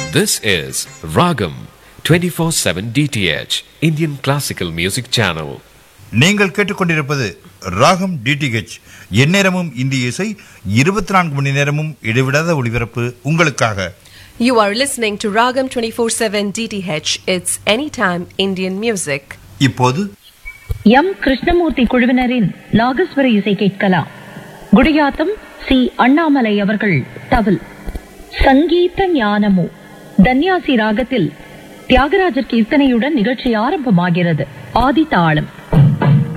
This is Ragam 24/7 DTH Indian Classical Music Channel. நீங்கள் கேட்டுக்கொண்டிருப்பது ராகம் டிடிஹெச் எந்நேரமும் இந்திய இசை இருபத்தி நான்கு மணி நேரமும் இடைவிடாத ஒளிபரப்பு உங்களுக்காக You are listening to Ragam 24/7 DTH. It's anytime Indian music. இப்போது எம் கிருஷ்ணமூர்த்தி குழுவினரின் நாகஸ்வர இசை கேட்கலாம் குடியாத்தம் சி அண்ணாமலை அவர்கள் தவில் சங்கீத ஞானமோ தன்யாசி ராகத்தில் தியாகராஜர் கீர்த்தனையுடன் நிகழ்ச்சி ஆரம்பமாகிறது ஆதி தாளம்